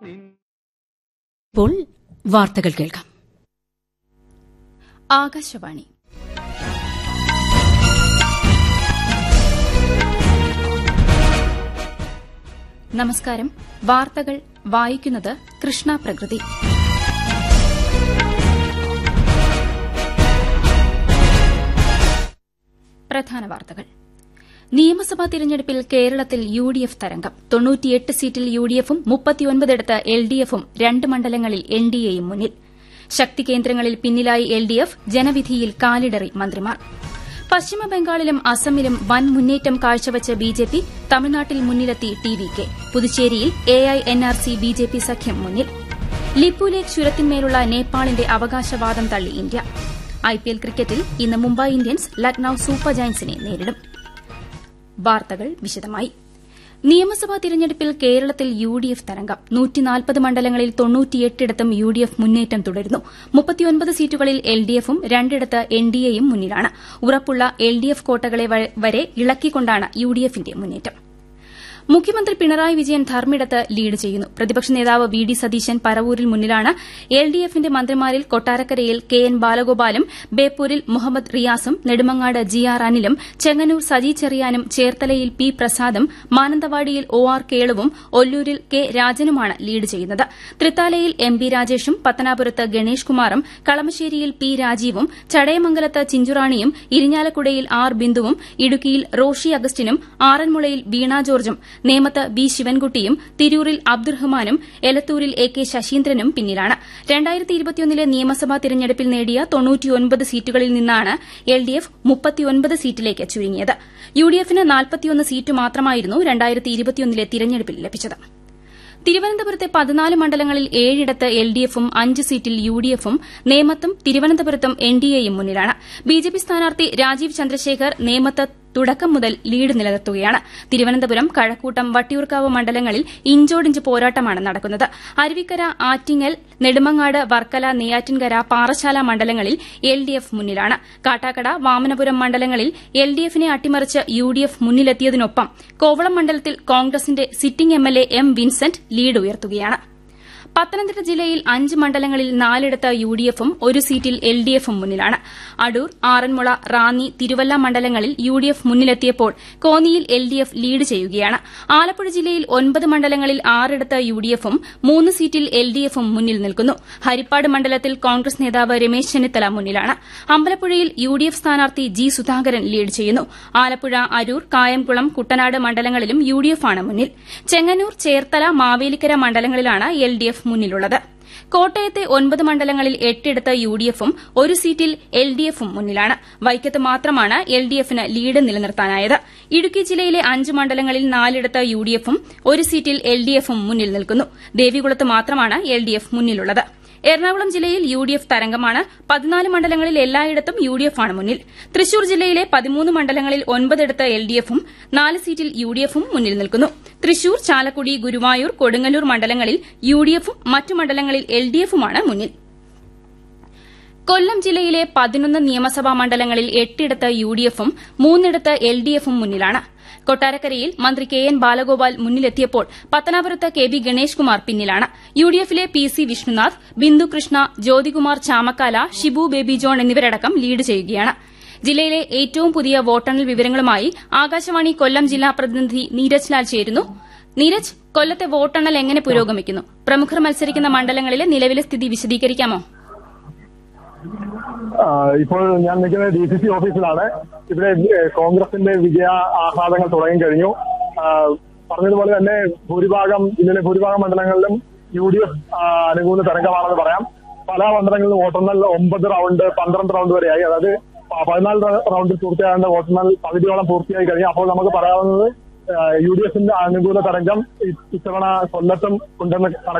ഇപ്പോൾ വാർത്തകൾ കേൾക്കാം ആകാശവാണി നമസ്കാരം വാർത്തകൾ വായിക്കുന്നത് കൃഷ്ണ പ്രകൃതി പ്രധാന വാർത്തകൾ നിയമസഭാ തിരഞ്ഞെടുപ്പിൽ കേരളത്തിൽ യു ഡി എഫ് തരംഗം തൊണ്ണൂറ്റിയെട്ട് സീറ്റിൽ യു ഡി എഫും മുപ്പത്തിയൊൻപതിടത്ത് എൽ ഡി എഫും രണ്ട് മണ്ഡലങ്ങളിൽ എൻ ഡി എയും മുന്നിൽ ശക്തി കേന്ദ്രങ്ങളിൽ പിന്നിലായി എൽ ഡി എഫ് ജനവിധിയിൽ കാലിടറി മന്ത്രിമാർ പശ്ചിമബംഗാളിലും അസമിലും വൻ മുന്നേറ്റം കാഴ്ചവച്ച് ബി ജെ പി തമിഴ്നാട്ടിൽ മുന്നിലെത്തി ടി വി കെ പുതുച്ചേരിയിൽ A I N R C B J P സഖ്യം മുന്നിൽ ലിപ്പുലേഖ് ചുരത്തിന്മേലുള്ള നേപ്പാളിന്റെ അവകാശവാദം തള്ളി ഇന്ത്യ ഐപിഎൽ ക്രിക്കറ്റിൽ ഇന്ന് മുംബൈ ഇന്ത്യൻസ് ലക്നൌ സൂപ്പർ ജയന്റ്സിനെ നേരിടും വാർത്തകൾ വിശദമായി നിയമസഭാ തിരഞ്ഞെടുപ്പിൽ കേരളത്തിൽ യു ഡി എഫ് തരംഗം നൂറ്റിനാൽപ്പത് മണ്ഡലങ്ങളിൽ തൊണ്ണൂറ്റിയെട്ടിടത്തും യു ഡി എഫ് മുന്നേറ്റം തുടരുന്നു മുപ്പത്തിയൊൻപത് സീറ്റുകളിൽ എൽ ഡി എഫും രണ്ടിടത്ത് എൻ ഡി എയും മുന്നിലാണ് ഉറപ്പുള്ള എൽ ഡി എഫ് കോട്ടകളെ വരെ ഇളക്കിക്കൊണ്ടാണ് യു ഡി എഫിന്റെ മുന്നേറ്റം മുഖ്യമന്ത്രി പിണറായി വിജയൻ ധർമ്മിടത്ത് ലീഡ് ചെയ്യുന്നു പ്രതിപക്ഷ നേതാവ് വി ഡി സതീശൻ പരവൂരിൽ മുന്നിലാണ് എൽ ഡി എഫിന്റെ മന്ത്രിമാരിൽ കൊട്ടാരക്കരയിൽ കെ എൻ ബാലഗോപാലും ബേപ്പൂരിൽ മുഹമ്മദ് റിയാസും നെടുമങ്ങാട് ജി ആർ അനിലും ചെങ്ങന്നൂർ സജി ചെറിയാനും ചേർത്തലയിൽ പി പ്രസാദും മാനന്തവാടിയിൽ ഒ ആർ കേളുവും ഒല്ലൂരിൽ കെ രാജനുമാണ് ലീഡ് ചെയ്യുന്നത് തൃത്താലയിൽ എം ബി രാജേഷും പത്തനാപുരത്ത് ഗണേഷ് കുമാറും കളമശ്ശേരിയിൽ പി രാജീവും ചടയമംഗലത്ത് ചിഞ്ചുറാണിയും ഇരിഞ്ഞാലക്കുടയിൽ ആർ ബിന്ദുവും ഇടുക്കിയിൽ റോഷി അഗസ്റ്റിനും ആറന്മുളയിൽ വീണ ജോർജും നേമത്ത് ബി ശിവൻകുട്ടിയും തിരൂരിൽ അബ്ദുറഹ്മാനും എലത്തൂരിൽ എ കെ ശശീന്ദ്രനും പിന്നിലാണ് ലെ നിയമസഭാ തിരഞ്ഞെടുപ്പിൽ നേടിയ തൊണ്ണൂറ്റിയൊൻപത് സീറ്റുകളിൽ നിന്നാണ് എൽ ഡി എഫ് മുപ്പത്തിയൊൻപത് സീറ്റിലേക്ക് ചുരുങ്ങിയത് യു ഡി എഫിന് നാൽപ്പത്തിയൊന്ന് സീറ്റ് മാത്രമായിരുന്നു ലെ തിരഞ്ഞെടുപ്പിൽ ലഭിച്ചത് തിരുവനന്തപുരത്തെ പതിനാല് മണ്ഡലങ്ങളിൽ ഏഴിടത്ത് എൽ ഡി എഫും അഞ്ച് സീറ്റിൽ യു ഡി എഫും നേമത്തും തിരുവനന്തപുരത്തും എൻ ഡി എയും മുന്നിലാണ് ബി ജെ പി സ്ഥാനാർത്ഥി രാജീവ് ചന്ദ്രശേഖർ നേമത്ത് തുടക്കം മുതൽ ലീഡ് നിലനിർത്തുകയാണ് തിരുവനന്തപുരം കഴക്കൂട്ടം വട്ടിയൂർക്കാവ് മണ്ഡലങ്ങളിൽ ഇഞ്ചോടിഞ്ച് പോരാട്ടമാണ് നടക്കുന്നത് അരുവിക്കര ആറ്റിങ്ങൽ നെടുമങ്ങാട് വർക്കല നെയ്യാറ്റിൻകര പാറശാല മണ്ഡലങ്ങളിൽ എൽ ഡി എഫ് മുന്നിലാണ് കാട്ടാക്കട വാമനപുരം മണ്ഡലങ്ങളിൽ എൽ ഡി എഫിനെ അട്ടിമറിച്ച് യു ഡി എഫ് മുന്നിലെത്തിയതിനൊപ്പം കോവളം മണ്ഡലത്തിൽ കോൺഗ്രസിന്റെ sitting M L A M Vincent lead ഉയർത്തുകയാണ് പത്തനംതിട്ട ജില്ലയിൽ അഞ്ച് മണ്ഡലങ്ങളിൽ നാലിടത്ത് യു ഡി എഫും ഒരു സീറ്റിൽ എൽ ഡി എഫും മുന്നിലാണ് അടൂർ ആറന്മുള റാന്നി തിരുവല്ല മണ്ഡലങ്ങളിൽ യു ഡി എഫ് മുന്നിലെത്തിയപ്പോൾ കോന്നിയിൽ എൽ ഡി എഫ് ലീഡ് ചെയ്യുകയാണ് ആലപ്പുഴ ജില്ലയിൽ ഒൻപത് മണ്ഡലങ്ങളിൽ ആറിടത്ത് യു ഡി എഫും മൂന്ന് സീറ്റിൽ എൽ ഡി എഫും മുന്നിൽ നിൽക്കുന്നു ഹരിപ്പാട് മണ്ഡലത്തിൽ കോൺഗ്രസ് നേതാവ് രമേശ് ചെന്നിത്തല മുന്നിലാണ് അമ്പലപ്പുഴയിൽ യു ഡി എഫ് സ്ഥാനാർത്ഥി ജി സുധാകരൻ ലീഡ് ചെയ്യുന്നു ആലപ്പുഴ അരൂർ കായംകുളം കുട്ടനാട് മണ്ഡലങ്ങളിലും യു ഡി എഫ് ആണ് മുന്നിൽ ചെങ്ങന്നൂർ ചേർത്തല മാവേലിക്കര മണ്ഡലങ്ങളിലാണ് എൽ ഡി എഫ് മുന്നിലുള്ളത് കോട്ടയത്തെ ഒൻപത് മണ്ഡലങ്ങളിൽ എട്ടിടത്ത് യു ഡി എഫും ഒരു സീറ്റിൽ എൽ ഡി എഫും മുന്നിലാണ് വൈക്കത്ത് മാത്രമാണ് എൽ ഡി എഫിന് ലീഡ് നിലനിർത്താനായത് ഇടുക്കി ജില്ലയിലെ അഞ്ച് മണ്ഡലങ്ങളിൽ നാലിടത്ത് യു ഡി എഫും ഒരു സീറ്റിൽ എൽ ഡി എഫും മുന്നിൽ നിൽക്കുന്നു ദേവികുളത്ത് മാത്രമാണ് എൽ ഡി എഫ് മുന്നിലുള്ളത് എറണാകുളം ജില്ലയിൽ യു ഡി എഫ് തരംഗമാണ് പതിനാല് മണ്ഡലങ്ങളിൽ എല്ലായിടത്തും യു ഡി എഫ് ആണ് മുന്നിൽ തൃശൂർ ജില്ലയിലെ പതിമൂന്ന് മണ്ഡലങ്ങളിൽ ഒൻപതിടത്ത് എൽ ഡി എഫും നാല് സീറ്റിൽ യു ഡി എഫും മുന്നിൽ നിൽക്കുന്നു തൃശൂർ ചാലക്കുടി ഗുരുവായൂർ കൊടുങ്ങല്ലൂർ മണ്ഡലങ്ങളിൽ യു ഡി എഫും മറ്റു മണ്ഡലങ്ങളിൽ എൽ ഡി എഫുമാണ് മുന്നിൽ കൊല്ലം ജില്ലയിലെ പതിനൊന്ന് നിയമസഭാ മണ്ഡലങ്ങളിൽ എട്ടിടത്ത് യു ഡി എഫും മൂന്നിടത്ത് എൽ ഡി എഫും മുന്നിലാണ് കൊട്ടാരക്കരയിൽ മന്ത്രി കെ എൻ ബാലഗോപാൽ മുന്നിലെത്തിയപ്പോൾ പത്തനാപുരത്ത് കെ ബി ഗണേഷ് കുമാർ പിന്നിലാണ് യു ഡി എഫിലെ P C Vishnunath Bindu Krishna Jyothikumar Chamakkala Shibu Baby John എന്നിവരടക്കം ലീഡ് ചെയ്യുകയാണ് ജില്ലയിലെ ഏറ്റവും പുതിയ വോട്ടെണ്ണൽ വിവരങ്ങളുമായി ആകാശവാണി കൊല്ലം ജില്ലാ പ്രതിനിധി നീരജ് ലാൽ ചേരുന്നു നീരജ് കൊല്ലത്തെ വോട്ടെണ്ണൽ എങ്ങനെ പുരോഗമിക്കുന്നു പ്രമുഖർ മത്സരിക്കുന്ന മണ്ഡലങ്ങളിലെ നിലവിലെ സ്ഥിതി വിശദീകരിക്കാമോ ഇപ്പോൾ ഞാൻ നിൽക്കുന്നത് ഡി സി സി ഓഫീസിലാണ് ഇവിടെ കോൺഗ്രസിന്റെ വിജയ ആഹ്ലാദങ്ങൾ തുടങ്ങി കഴിഞ്ഞു പറഞ്ഞതുപോലെ തന്നെ ഭൂരിഭാഗം ജില്ലയിലെ ഭൂരിഭാഗം മണ്ഡലങ്ങളിലും യു ഡി എഫ് അനുകൂല തരംഗമാണെന്ന് പറയാം പല മണ്ഡലങ്ങളിലും വോട്ടെണ്ണൽ ഒമ്പത് റൗണ്ട് പന്ത്രണ്ട് റൗണ്ട് വരെയായി അതായത് പതിനാല് റൗണ്ടിൽ പൂർത്തിയാകേണ്ട വോട്ടെണ്ണൽ പകുതിയോളം പൂർത്തിയായി കഴിഞ്ഞു അപ്പോൾ നമുക്ക് പറയാവുന്നത് യു ഡി എഫിന്റെ അനുകൂല തരംഗം ഇത്തവണ കൊല്ലത്തും ഉണ്ടെന്ന്